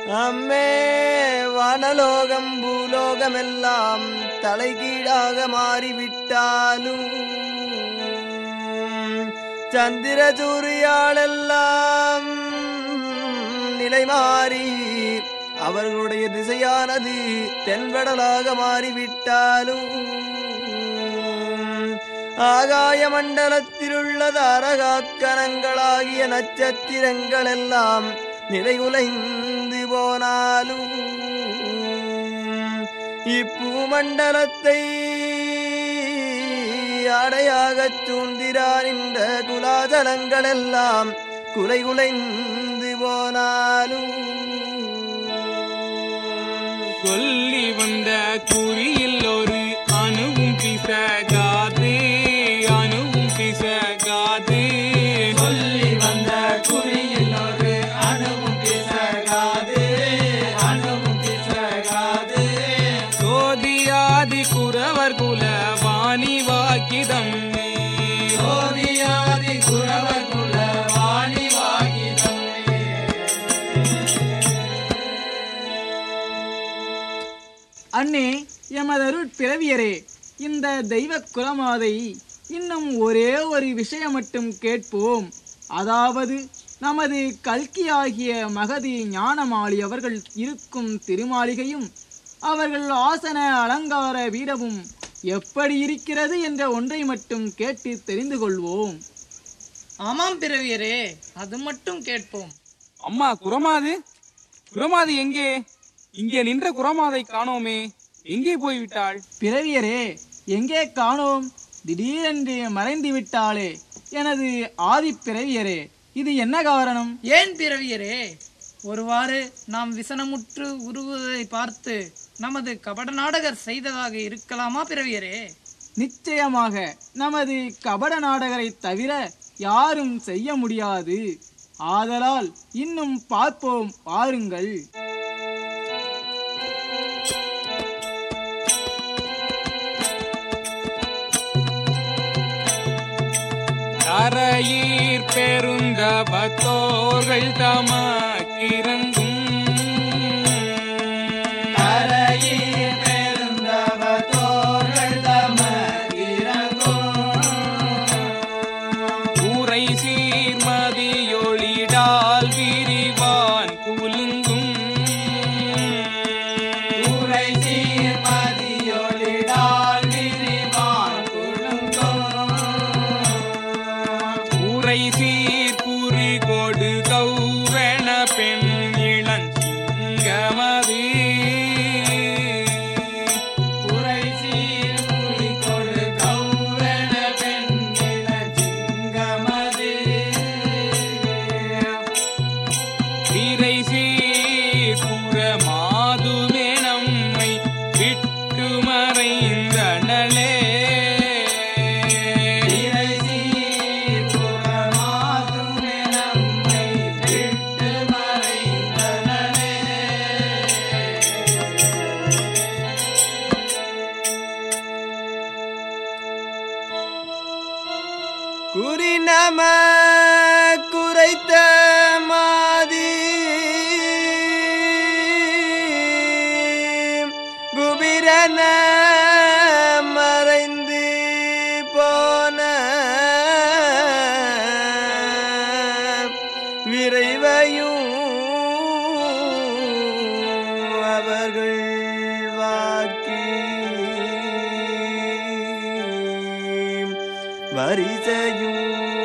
அம்மே வானலோகம் பூலோகமெல்லாம் தலைகீழாக மாறிவிட்டாலும் சந்திர சூரியாளெல்லாம் நிலை மாறி அவர்களுடைய திசையானது தென்வடலாக மாறிவிட்டாலும் ஆகாய மண்டலத்திலுள்ள தாரகாக்கணங்களாகிய நட்சத்திரங்கள் எல்லாம் நிலைகுலைந்து போனாலும் இப்பூமண்டலத்தை அடையாகச் சூழ்ந்திரான் இந்த குலாதலங்கள் எல்லாம் குலைகுலைந்து போனாலும் சொல்லி வந்த குறியில் ஒரு அணுவும் பிசகாது அணுவும் பிசகாது சொல்லி வந்த குறியில் ஒரு அணுவும் பிசகாது அணுவும் பிசகாது சோதியாதி குறவர் குல வாணி வாக்கிதம் சோதியாதி குரவர் குல வாணி வாகிதம்மே அண்ணே எமதருட் பிறவியரே இந்த தெய்வ குலமாதை இன்னும் ஒரே ஒரு விஷயம் மட்டும் கேட்போம் அதாவது நமது கல்கியாகிய மகதி ஞானமாளி அவர்கள் இருக்கும் திருமாளிகையும் அவர்கள் ஆசன அலங்கார வீடமும் எப்படி இருக்கிறது என்ற ஒன்றை மட்டும் கேட்டு தெரிந்து கொள்வோம் ஆமாம் பிறவியரே அது மட்டும் கேட்போம் அம்மா குரமாது குரமாது எங்கே இங்கே நின்ற குரமாதை காணோமே எங்கே போய்விட்டாள் பிறவியரே எங்கே காணோம் திடீரென்று மறைந்து விட்டாளே எனது ஆதி பிறவியரே இது என்ன காரணம் ஏன் பிறவியரே ஒருவாறு நாம் விசனமுற்று உருவதை பார்த்து நமது கபட நாடகர் செய்ததாக இருக்கலாமா பிறவியரே நிச்சயமாக நமது கபட நாடகரை தவிர யாரும் செய்ய முடியாது ஆதலால் இன்னும் பார்ப்போம் பாருங்கள் தரையீர் பெருந்தபத்தோர்கள் தமக்கிறங்கும் கரையில் பெருந்தவத்தோர்கள் தமக்கிறங்கும் ஊரை சீர்மதியொளிடால் விரிவான் குலுங்கும் உரை சீர்மதியொளிடால் விரிவான் குழுங்கும் ஊரை சீர்குறி கொடு கௌவென பெண் இளஞ்சிங்கமது உரை சீர்குறி கொடு கௌவென பெண்ணின சிங்கமது திரை சீர்புற மாதுமே நம்மை விட்டு மறைந்தனளே இறை சீர்புறமாதுமே நம்மை விட்டு மறைந்தனனே குறி நம குறைத்த மாதி குபிரன மறைந்து போன விரைவையும் அவர்கள் வாக்கி வரிசையும்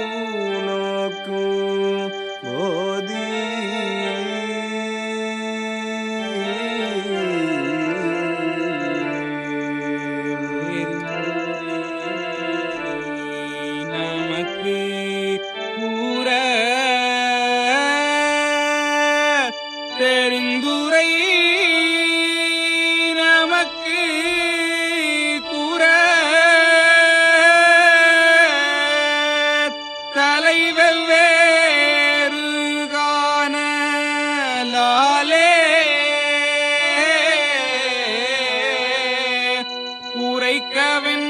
நோக்கும் போதி நமக்கு கூற தெரிந்துரை நமக்கு கூற தலைவெவ்வேறு காணலாலே உரைக்கவன்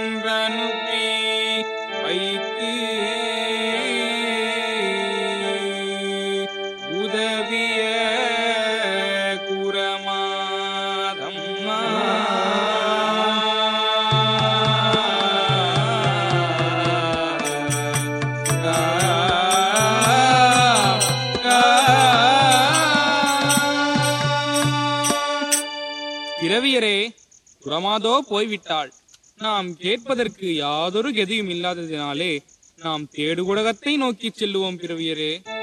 அனுப்பி வைத்து பிறவியரே குரமாதோ போய்விட்டாள் நாம் கேட்பதற்கு யாதொரு கதியும் இல்லாததினாலே நாம் தேடுகுடகத்தை நோக்கி செல்லுவோம் பிறவியரே